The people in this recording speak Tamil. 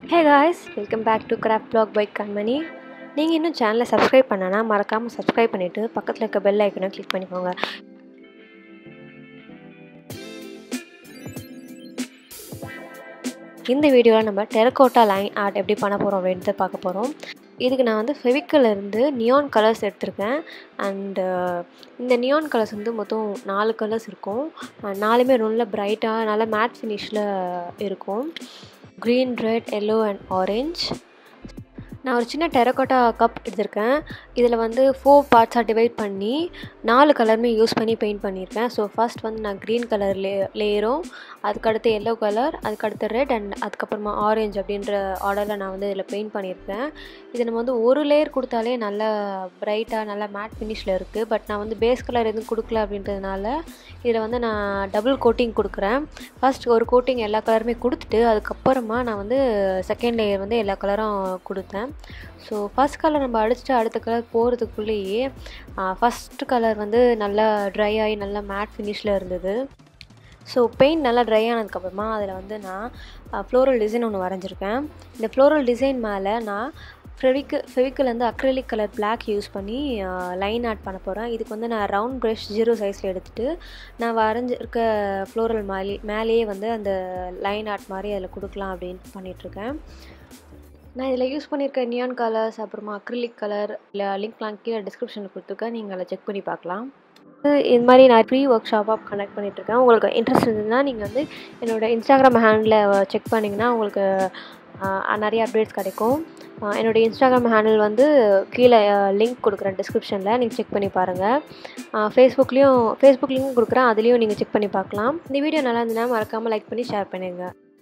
hey guys welcome back to craft block by Kanmani நீங்கள் இன்னும் சேனலை சப்ஸ்கிரைப் பண்ணனா மறக்காமல் சப்ஸ்கிரைப் பண்ணிவிட்டு பக்கத்தில் இருக்க பெல் ஐக்கனை கிளிக் பண்ணிக்கோங்க இந்த வீடியோவில் நம்ம டெரக்கோட்டா லைன் ஆர்ட் எப்படி பண்ண போகிறோம் அப்படின்ட்டு பார்க்க போகிறோம் இதுக்கு நான் வந்து ஃபெவிக்கல் இருந்து நியான் கலர்ஸ் எடுத்திருக்கேன் அண்டு இந்த நியான் கலர்ஸ் வந்து மொத்தம் நாலு கலர்ஸ் இருக்கும் அஹ் நாலுமே நல்ல பிரைட்டாக நல்ல மேட் ஃபினிஷில் இருக்கும் green red yellow and orange நான் ஒரு சின்ன டெரக்கோட்டா கப் எடுத்திருக்கேன் இதில் வந்து ஃபோர் பார்ட்ஸாக டிவைட் பண்ணி நாலு கலருமே யூஸ் பண்ணி பெயிண்ட் பண்ணியிருக்கேன் ஸோ ஃபர்ஸ்ட் வந்து நான் க்ரீன் கலர் லே லேயரும் அதுக்கடுத்து எல்லோ கலர் அதுக்கடுத்து ரெட் அண்ட் அதுக்கப்புறமா ஆரஞ்ச் அப்படின்ற ஆர்டரில் நான் வந்து இதில் பெயிண்ட் பண்ணியிருக்கேன் இது நம்ம வந்து ஒரு லேயர் கொடுத்தாலே நல்லா பிரைட்டாக நல்லா மேட் ஃபினிஷில் இருக்குது பட் நான் வந்து பேஸ் கலர் எதுவும் கொடுக்கல அப்படின்றதுனால இதில் வந்து நான் டபுள் கோட்டிங் கொடுக்குறேன் ஃபர்ஸ்ட் ஒரு கோட்டிங் எல்லா கலருமே கொடுத்துட்டு அதுக்கப்புறமா நான் வந்து செகண்ட் லேயர் வந்து எல்லா கலரும் கொடுத்தேன் ஸோ ஃபஸ்ட் கலர் நம்ம அடிச்சுட்டு அடுத்த கலர் போகிறதுக்குள்ளேயே ஃபஸ்ட்டு கலர் வந்து நல்லா ட்ரை ஆகி நல்லா மேட் ஃபினிஷில் இருந்தது ஸோ பெயிண்ட் நல்லா ட்ரை ஆனதுக்கப்புறமா அதில் வந்து நான் ஃப்ளோரல் டிசைன் ஒன்று வரைஞ்சிருக்கேன் இந்த ஃப்ளோரல் டிசைன் மேலே நான் ஃபெவிக்கு ஃபெவிக்கில் வந்து அக்ரிலிக் கலர் பிளாக் யூஸ் பண்ணி லைன் ஆட் பண்ண போகிறேன் இதுக்கு வந்து நான் ரவுண்ட் ப்ரஷ் ஜீரோ சைஸில் எடுத்துகிட்டு நான் வரைஞ்சிருக்க ஃப்ளோரல் மேலே மேலேயே வந்து அந்த லைன் ஆர்ட் மாதிரி அதில் கொடுக்கலாம் அப்படின்னு பண்ணிகிட்ருக்கேன் நான் இதில் யூஸ் பண்ணியிருக்க நியான் கலர்ஸ் அப்புறமா அக்ரிலிக் கலர் இல்லை லிங்க் நான் கீழே டிஸ்கிரிப்ஷனில் கொடுத்துருக்கேன் நீங்கள் அதை செக் பண்ணி பார்க்கலாம் இது மாதிரி நான் ப்ரீ ஒர்க் ஷாப்பாக கனெக்ட் பண்ணிகிட்ருக்கேன் உங்களுக்கு இன்ட்ரெஸ்ட் இருந்ததுன்னா நீங்கள் வந்து என்னோடய இன்ஸ்டாகிராம் ஹேண்டில் செக் பண்ணிங்கன்னா உங்களுக்கு நிறைய அப்டேட்ஸ் கிடைக்கும் என்னோடய இன்ஸ்டாகிராம் ஹேண்டில் வந்து கீழே லிங்க் கொடுக்குறேன் டிஸ்கிரிப்ஷனில் நீங்கள் செக் பண்ணி பாருங்கள் ஃபேஸ்புக்லேயும் ஃபேஸ்புக் லிங்க் கொடுக்குறேன் அதுலேயும் நீங்கள் செக் பண்ணி பார்க்கலாம் இந்த வீடியோ நல்லா இருந்ததுன்னா மறக்காமல் லைக் பண்ணி ஷேர் பண்ணுங்கள்